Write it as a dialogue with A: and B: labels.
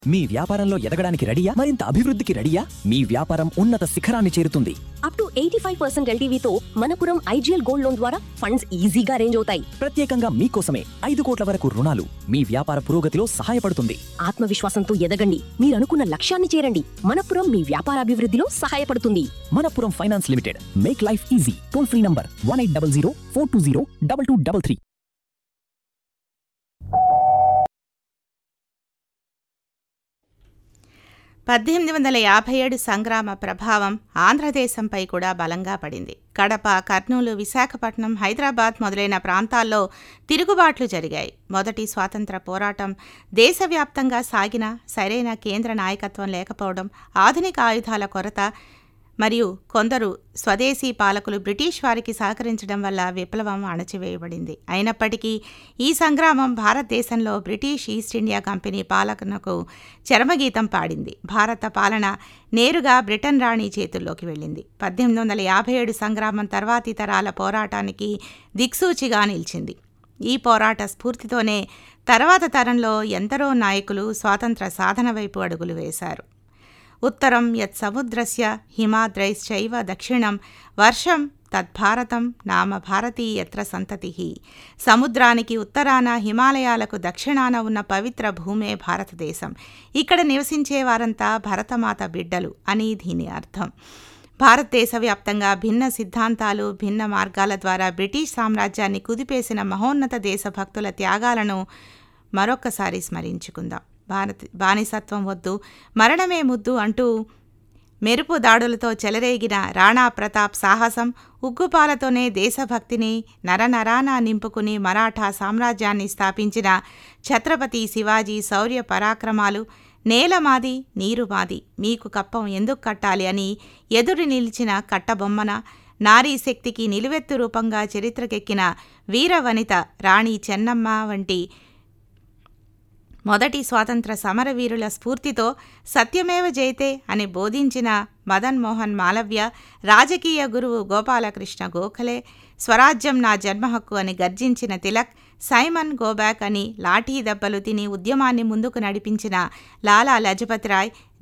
A: మీ వ్యాపారంలో ఎదగడానికి రెడీయా మరింత అభివృద్ధికి రెడీయా మీ వ్యాపారం ఉన్నత శిఖరాన్ని చేరుతుంది
B: up to eighty five percent ఎల్టీవీతో మనపురం ఐజీఎల్ గోల్డ్ లోన్ ద్వారా ఫండ్స్ ఈజీగా అరేంజ్ అవుతాయి
A: ప్రత్యేకంగా మీకోసమే ఐదు కోట్ల వరకు రుణాలు మీ వ్యాపార పురోగతిలో సహాయపడుతుంది
B: ఆత్మవిశ్వాసంతో ఎదగండి మీరు అనుకున్న లక్ష్యాన్ని చేరండి మనపురం మీ వ్యాపారాభివృద్ధిలో సహాయపడుతుంది
A: Manappuram finance limited make life easy toll free number one eight double zero four two zero double two double three
C: పద్దెనిమిది వందల యాభై ఏడు సంగ్రామ ప్రభావం ఆంధ్రదేశంపై కూడా బలంగా పడింది కడప కర్నూలు విశాఖపట్నం హైదరాబాద్ మొదలైన ప్రాంతాల్లో తిరుగుబాట్లు జరిగాయి మొదటి స్వాతంత్ర పోరాటం దేశవ్యాప్తంగా సాగిన సరైన కేంద్ర నాయకత్వం లేకపోవడం ఆధునిక ఆయుధాల కొరత మరియు కొందరు స్వదేశీ పాలకులు బ్రిటిష్ వారికి సహకరించడం వల్ల విప్లవం అణచివేయబడింది అయినప్పటికీ ఈ సంగ్రామం భారతదేశంలో బ్రిటిష్ ఈస్ట్ ఇండియా కంపెనీ పాలకునకు చరమగీతం పాడింది భారత పాలన నేరుగా బ్రిటన్ రాణి చేతుల్లోకి వెళ్ళింది పద్దెనిమిది వందల యాభై ఏడు సంగ్రామం తర్వాతి తరాల పోరాటానికి దిక్సూచిగా నిలిచింది ఈ పోరాట స్ఫూర్తితోనే తర్వాత తరంలో ఎందరో నాయకులు స్వాతంత్ర సాధన వైపు అడుగులు వేశారు ఉత్తరం యత్ సముద్రస్య హిమాద్రైశ్చైవ దక్షిణం వర్షం తద్భారతం నామ భారతీ యత్ర సంతతి సముద్రానికి ఉత్తరాన హిమాలయాలకు దక్షిణాన ఉన్న పవిత్ర భూమే భారతదేశం ఇక్కడ నివసించే వారంతా భరతమాత బిడ్డలు అని దీని అర్థం భారతదేశ వ్యాప్తంగా భిన్న సిద్ధాంతాలు భిన్న మార్గాల ద్వారా బ్రిటిష్ సామ్రాజ్యాన్ని కుదిపేసిన మహోన్నత దేశభక్తుల త్యాగాలను మరొక్కసారి స్మరించుకుందాం భారత బానిసత్వం వద్దు మరణమే ముద్దు అంటూ మెరుపు దాడులతో చెలరేగిన రాణా ప్రతాప్ సాహసం ఉగ్గుపాలతోనే దేశభక్తిని నరనరాన నింపుకుని మరాఠా సామ్రాజ్యాన్ని స్థాపించిన ఛత్రపతి శివాజీ శౌర్య పరాక్రమాలు నేల మాది నీరు మాది మీకు కప్పం ఎందుకు కట్టాలి అని ఎదురు నిలిచిన కట్టబొమ్మన నారీ శక్తికి నిలువెత్తు రూపంగా చరిత్రకెక్కిన వీరవనిత రాణి చెన్నమ్మ వంటి మొదటి స్వాతంత్ర సమరవీరుల స్ఫూర్తితో సత్యమేవ జయతే అని బోధించిన మదన్ మోహన్ మాలవ్య రాజకీయ గురువు గోపాలకృష్ణ గోఖలే స్వరాజ్యం నా జన్మహక్కు అని గర్జించిన తిలక్ సైమన్ గోబ్యాక్ అని లాఠీ దెబ్బలు తిని ఉద్యమాన్ని ముందుకు నడిపించిన లాలా లజపతి రాయ్